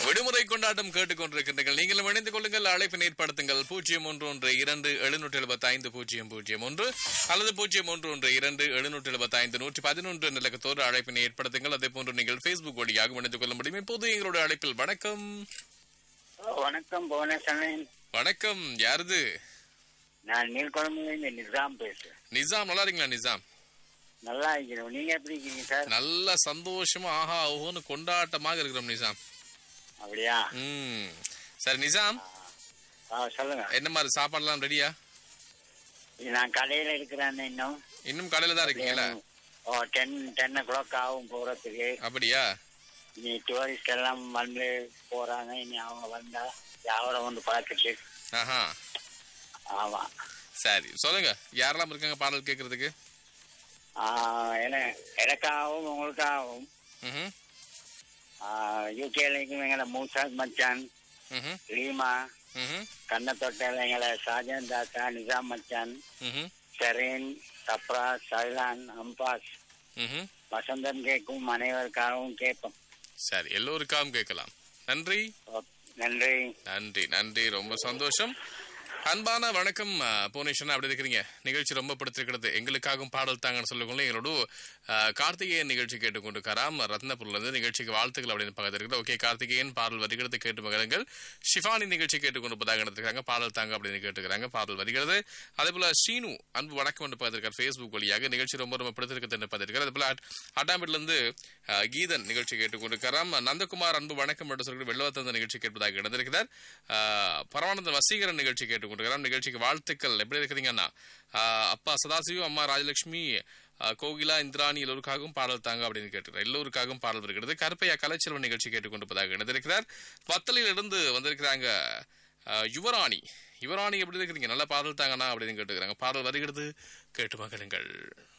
விடுமுறை கொண்டாட்டம் கேட்டுக்கொண்டிருக்கின்றீர்கள் நீங்களும் இணைந்து கொள்ளுங்கள் அழைப்பினை ஏற்படுத்துங்கள் பூஜ்ஜியம் ஒன்று ஒன்று இரண்டு எழுநூற்றி எழுபத்தி ஐந்து பூஜ்ஜியம் பூஜ்ஜியம் ஒன்று அல்லது பூஜ்ஜியம் ஒன்று ஒன்று இரண்டு எழுநூற்றி எழுபத்தி ஐந்து நூற்றி பதினொன்று நிலக்கத்தோடு அழைப்பினை ஏற்படுத்துங்கள் அதே போன்று நீங்கள் பேஸ்புக் வழியாக இணைந்து கொள்ள முடியும் இப்போது எங்களுடைய அழைப்பில் வணக்கம் வணக்கம் புவனேஸ்வரன் வணக்கம் யாருது நான் நீர்குழம்புலேருந்து நிசாம் பேசுறேன் நிசாம் நல்லா இருக்கீங்களா நிசாம் நல்லா இருக்கிறோம் நீங்க எப்படி இருக்கீங்க சார் நல்ல சந்தோஷமா ஆஹா ஓஹோன்னு கொண்டாட்டமாக இருக்கிறோம் நிசாம் அப்படியா ம் சரி நிசாம் ஆ, சொல்லுங்க என்ன மாதிரி சாப்பாடுலாம் ரெடியா இது நான் கடையில இருக்கிறேன் இன்னும் இன்னும் கடையில தான் இருக்கீங்களா oh ten ten o'clock ஆகும் போறதுக்கு அப்படியா இனி டூரிஸ்ட் எல்லாம் வந்து போறாங்க இனி அவங்க வந்தா வியாபாரம் வந்து பார்த்துட்டு ஆஹா ஆமா சரி சொல்லுங்க யாரெல்லாம் இருக்காங்க பாடல் கேட்கறதுக்கு ஆ, என எனக்காகவும் உங்களுக்காகவும் ம்ஹும், யூகேலைக்கும் எங்களை மூசாத் மச்சான் ம்ஹும், ரீமா ம்ஹும், கண்ணத்தொட்டையில் எங்களை ஷாஜான் தாத்தா நிசாம் மச்சான் ம்ஹும், செரீன் சப்ரா சைலான் அம்பாஸ் ம்ஹும். வசந்தம் கேட்கும் அனைவருக்காகவும் கேட்போம் சரி எல்லோருக்காகவும் கேட்கலாம் நன்றி ஓ- நன்றி நன்றி நன்றி ரொம்ப சந்தோஷம் அன்பான வணக்கம் அஹ், புவனேஸ்வரன் அப்படி இருக்கிறீங்க நிகழ்ச்சி ரொம்ப பிடித்திருக்கிறது எங்களுக்காகவும் பாடல் தாங்கன்னு சொல்லுங்களே எங்களோட அஹ், கார்த்திகேயன் நிகழ்ச்சி கேட்டுக்கொண்டு கராம் ரத்னபுரிலிருந்து நிகழ்ச்சிக்கு வாழ்த்துக்கள் அப்படின்னு பக்கத்தில் இருக்குது ஓகே கார்த்திகேயன் பாடல் வருகிறது கேட்டு மகிழுங்கள் ஷிஃபானி நிகழ்ச்சி கேட்டுக்கொண்டு எடுத்துக்கிறாங்க பாடல் தாங்க அப்படின்னு கேட்டுக்கிறாங்க பாடல் வருகிறது அதே போல ஸ்ரீனு அன்பு வணக்கம் என்று பார்த்திருக்கார் ஃபேஸ்புக் வழியாக நிகழ்ச்சி ரொம்ப ரொம்ப பிடித்திருக்கிறது என்று பார்த்திருக்கார் அதே போல அட்டாம்பிலிருந்து அஹ், கீதன் நிகழ்ச்சி கேட்டுக்கொண்டிருக்கிறார் நந்தகுமார் அன்பு வணக்கம் என்று சொல்லி வெள்ளவத்தந்த நிகழ்ச்சி கேட்பதாக இணைந்திருக்கிறார் அஹ், பரமானந்தன் வசீகரன் நிகழ்ச்சி கேட்டுக்கொண்டிருக்கிறார் நிகழ்ச்சிக்கு வாழ்த்துக்கள் எப்படி இருக்கிறீங்கன்னா அஹ், அப்பா சதாசிவம் அம்மா ராஜலட்சுமி அஹ், கோகிலா இந்திராணி எல்லோருக்காகவும் பாடல் தாங்க அப்படின்னு கேட்டுக்கிறார் எல்லோருக்காகவும் பாடல் வருகிறது கருப்பையா கலைச்செல்வன் நிகழ்ச்சி கேட்டுக்கொண்டிருப்பதாக இணைந்திருக்கிறார் வத்தலில் இருந்து வந்திருக்கிறாங்க அஹ், யுவராணி யுவராணி எப்படி இருக்கிறீங்க நல்ல பாடல் தாங்கண்ணா அப்படின்னு கேட்டுக்கிறாங்க பாடல் வருகிறது கேட்டு மகிழுங்கள்